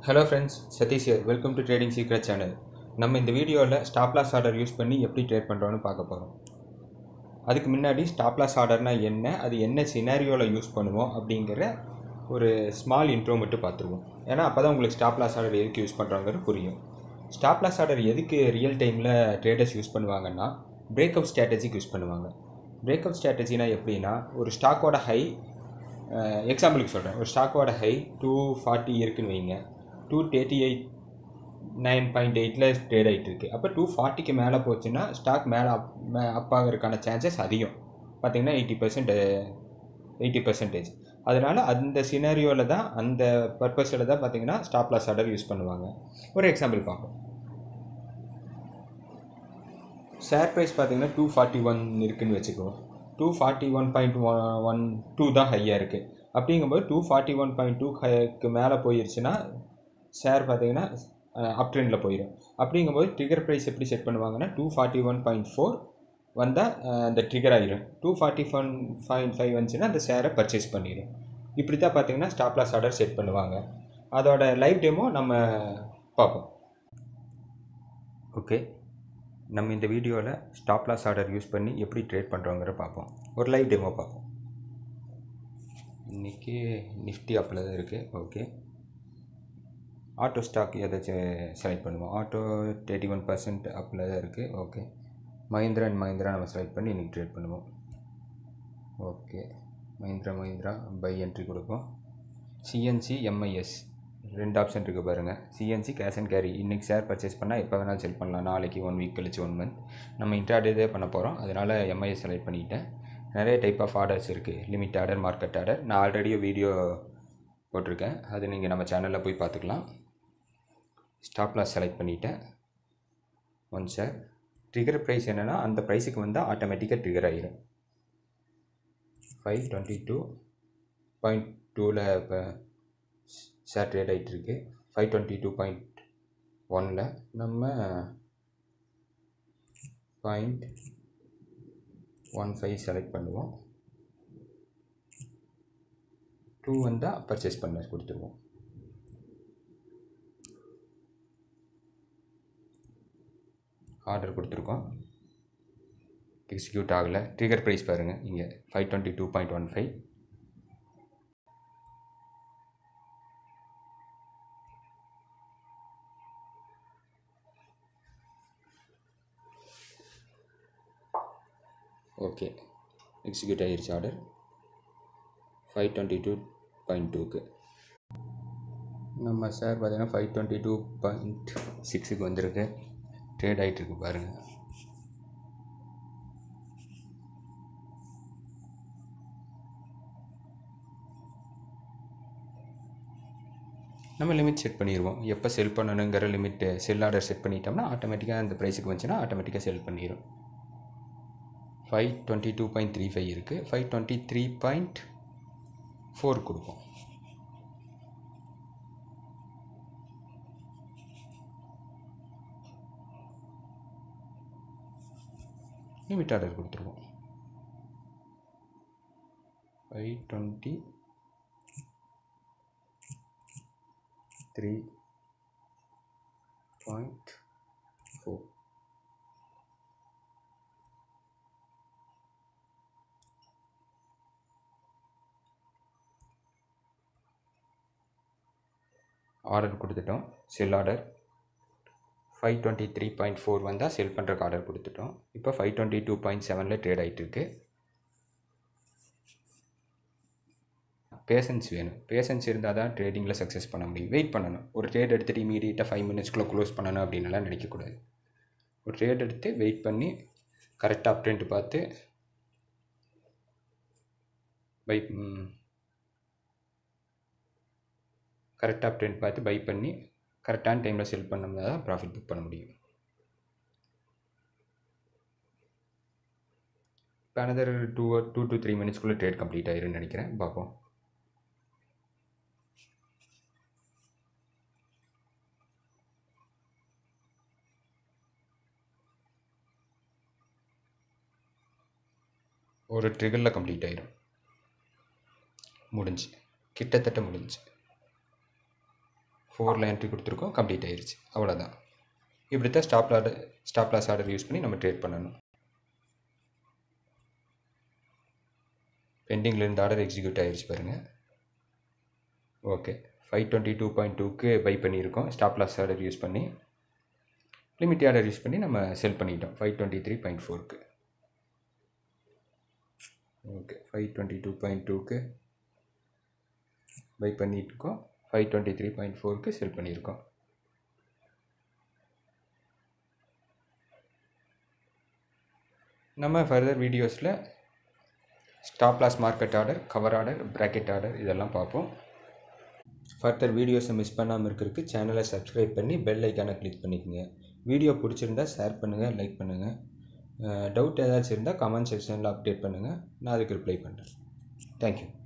hello friends Satish here welcome to trading secret channel நம்ம இந்த வீடியோவில் ஸ்டாப் லாஸ் ஆர்டர் யூஸ் பண்ணி எப்படி ட்ரேட் பண்ணுறோன்னு பார்க்க போகிறோம் அதுக்கு முன்னாடி ஸ்டாப் லாஸ் ஆர்டர்னால் என்ன அது என்ன சினாரியோவில் யூஸ் பண்ணுவோம் அப்படிங்கிற ஒரு ஸ்மால் இன்ட்ரோ மட்டும் பார்த்துருவோம் ஏன்னா அப்போ தான் உங்களுக்கு ஸ்டாப் லாஸ் ஆர்டர் எதுக்கு யூஸ் பண்ணுறாங்கிறது புரியும் ஸ்டாப் லாஸ் ஆர்டர் எதுக்கு ரியல் டைமில் ட்ரேடர்ஸ் யூஸ் பண்ணுவாங்கன்னா பிரேக் அவுட் ஸ்ட்ராட்டஜிக்கு யூஸ் பண்ணுவாங்க பிரேக் அவுட் ஸ்ட்ராட்டஜினா எப்படின்னா ஒரு ஸ்டாக்கோட ஹை எக்ஸாம்பிளுக்கு சொல்கிறேன் ஒரு ஸ்டாக்கோட ஹை டூ ஃபார்ட்டி இருக்குன்னு வைங்க two thirty eight nine point எயிட்டில் ட்ரேட் ஆகிட்டு இருக்கு அப்போ டூ ஃபார்ட்டிக்கு மேலே போச்சுன்னா ஸ்டாக் மேலே அப் அப் ஆகிறதுக்கான சான்சஸ் அதிகம் பார்த்தீங்கன்னா எயிட்டி பர்சன்ட் எயிட்டி பர்சன்டேஜ் அதனால் அந்த சினாரியோவில் தான் அந்த பர்பஸில் தான் பார்த்தீங்கன்னா ஸ்டாப் லாஸ் ஆர்டர் யூஸ் பண்ணுவாங்க ஒரு எக்ஸாம்பிள் பார்ப்போம் ஷேர் ப்ரைஸ் பார்த்தீங்கன்னா டூ ஃபார்ட்டி ஒன் இருக்குன்னு வச்சுக்குவோம் two forty one point one two தான் ஹையாக இருக்குது அப்படிங்கும்போது two forty one point two ஹைக்கு மேலே போயிருச்சுன்னா ஷேர் பார்த்தீங்கன்னா அப் ட்ரெண்டில் போயிடும் அப்படிங்கும்போது ட்ரிகர் ப்ரைஸ் எப்படி செட் பண்ணுவாங்கன்னா two forty one point four வந்தால் அந்த ட்ரிகர் ஆகிடும் two forty one point five வந்துச்சுன்னா அந்த ஷேரை பர்ச்சேஸ் பண்ணிடும் இப்படி தான் பார்த்தீங்கன்னா ஸ்டாப் லாஸ் ஆர்டர் செட் பண்ணுவாங்க அதோட லைவ் டெமோ நம்ம பார்ப்போம் ஓகே நம்ம இந்த வீடியோவில் ஸ்டாப் லாஸ் ஆர்டர் யூஸ் பண்ணி எப்படி ட்ரேட் பண்ணுறோங்கிற பார்ப்போம் ஒரு லைவ் டெமோ பார்ப்போம் இன்றைக்கி நிஃப்டி அப்பில் தான் இருக்குது ஓகே ஆட்டோ ஸ்டாக் ஏதாச்சும் செலக்ட் பண்ணுவோம் ஆட்டோ தேர்ட்டி ஒன் பர்சன்ட் அப்பில் தான் இருக்குது ஓகே மஹிந்திரா அண்ட் மஹிந்திரா நம்ம செலக்ட் பண்ணி இன்றைக்கி ட்ரேட் பண்ணுவோம் okay Mahindra Mahindra buy entry கொடுப்போம் சிஎன்சி எம்ஐஎஸ் ரெண்டு ஆப்ஷன் இருக்குது பாருங்கள் சிஎன்சி கேஷ் அண்ட் கேரி இன்றைக்கி ஷேர் பர்ச்சேஸ் பண்ணால் எப்போ வேணாலும் செல் பண்ணலாம் நாளைக்கு ஒன் வீக் கழிச்சு ஒன் மந்த் நம்ம இன்ட்ராடே பண்ண போகிறோம் அதனால் எம்ஐஎஸ் செலக்ட் பண்ணிட்டேன் நிறைய டைப் ஆஃப் ஆர்டர்ஸ் இருக்குது லிமிட் ஆர்டர் மார்க்கெட் ஆர்டர் நான் ஆல்ரெடி வீடியோ போட்டிருக்கேன் அது நீங்கள் நம்ம சேனலில் போய் பார்த்துக்கலாம் ஸ்டாப் லாஸ் செலக்ட் பண்ணிவிட்டேன் ஒன் சார் ட்ரிகர் ப்ரைஸ் என்னென்னா அந்த ப்ரைஸுக்கு வந்தால் ஆட்டோமேட்டிக்காக ட்ரிகர் ஆகிடும் ஃபைவ் டுவெண்ட்டி டூ பாயிண்ட் டூவில் இப்போ ஷேர் ட்ரேட் ஆகிட்டுருக்கு ஃபைவ் டுவெண்ட்டி டூ பாயிண்ட் ஒனில் நம்ம பாயிண்ட் ஒன் ஃபைவ் செலக்ட் பண்ணுவோம் டூ வந்தால் பர்ச்சேஸ் பண்ண கொடுத்துருவோம் ஆர்டர் கொடுத்துருக்கோம் எக்ஸிக்யூட் ஆகலை ட்ரிகர் ப்ரைஸ் பாருங்கள் இங்கே five twenty two point one five okay execute ஆகிருச்சு order five twenty two point டூக்கு நம்ம சார் பார்த்தீங்கன்னா ஃபைவ் டுவெண்ட்டி டூ பாயிண்ட் சிக்ஸுக்கு வந்திருக்கு ட்ரேட் ஆகிட்டுருக்கு பாருங்கள் நம்ம லிமிட் செட் பண்ணிடுவோம் எப்போ செல் பண்ணணுங்கிற லிமிட்டு செல் ஆர்டர் செட் பண்ணிட்டோம்னா ஆட்டோமேட்டிக்காக அந்த ப்ரைஸுக்கு வந்துச்சுன்னா ஆட்டோமேட்டிக்காக செல் பண்ணிடும் five twenty two point three five இருக்குது five twenty three point four கொடுப்போம் லிமிட் ஆர்டர் கொடுத்துருவோம் five twenty three point four order கொடுத்துட்டோம் sell order five twenty three point four வந்தால் செல் பண்ணுறக்கு ஆர்டர் கொடுத்துட்டோம் இப்போ ஃபைவ் டுவெண்ட்டி டூ பாயிண்ட் செவனில் trade ஆகிட்டுருக்கு பேஷன்ஸ் வேணும் பேஷன்ஸ் இருந்தால் தான் ட்ரேடிங்கில் சக்ஸஸ் பண்ண முடியும் வெயிட் பண்ணணும் ஒரு ட்ரேட் எடுத்துகிட்டு இமீடியட்டாக ஃபைவ் மினிட்ஸ்க்குள்ளே க்ளோஸ் பண்ணணும் அப்படின்னுலாம் நினைக்கக்கூடாது ஒரு ட்ரேட் எடுத்து வெயிட் பண்ணி கரெக்டாக அப்டென்ட் பார்த்து பை கரெக்டாக அப்டென்ட் பார்த்து பை பண்ணி கரெக்டான டைமில் செல் பண்ணோம்னா தான் ப்ராஃபிட் புக் பண்ண முடியும் இப்போ another two two to three மினிட்ஸ்க்குள்ளே ட்ரேட் கம்ப்ளீட் ஆயிரும்னு நினைக்கிறேன் பார்ப்போம் ஒரு ட்ரிகரில் கம்ப்ளீட் ஆயிடும் முடிஞ்சு கிட்டத்தட்ட முடிஞ்சு ஃபோரில் என்ட்ரி கொடுத்துருக்கோம் கம்ப்ளீட் ஆயிருச்சு அவ்வளோதான் இப்படி தான் stop order stop loss order use பண்ணி நம்ம ட்ரேட் பண்ணணும் பெண்டிங்கில் இருந்த ஆர்டர் எக்ஸிக்யூட் ஆயிருச்சு பாருங்கள் okay five twenty two point டூக்கு பை பண்ணியிருக்கோம் ஸ்டாப் லாஸ் ஆர்டர் யூஸ் பண்ணி லிமிட் ஆர்டர் யூஸ் பண்ணி நம்ம செல் பண்ணிட்டோம் ஃபைவ் டுவெண்ட்டி த்ரீ பாயிண்ட் ஃபோருக்கு okay five twenty two point டூக்கு பை பண்ணியிருக்கோம் ஃபைவ் டுவெண்ட்டி த்ரீ பாயிண்ட் ஃபோருக்கு செல் பண்ணியிருக்கோம் நம்ம ஃபர்தர் வீடியோஸில் stop loss market order cover order bracket order இதெல்லாம் பார்ப்போம் ஃபர்தர் வீடியோஸை மிஸ் பண்ணாமல் இருக்கிறதுக்கு சேனலை சப்ஸ்கிரைப் பண்ணி பெல் ஐக்கானை கிளிக் பண்ணிக்கோங்க வீடியோ பிடிச்சிருந்தா ஷேர் பண்ணுங்கள் லைக் பண்ணுங்கள் டவுட் ஏதாச்சும் இருந்தால் கமெண்ட் செக்ஷனில் அப்டேட் பண்ணுங்கள் நான் அதுக்கு ரிப்ளை பண்ணுறேன் தேங்க்யூ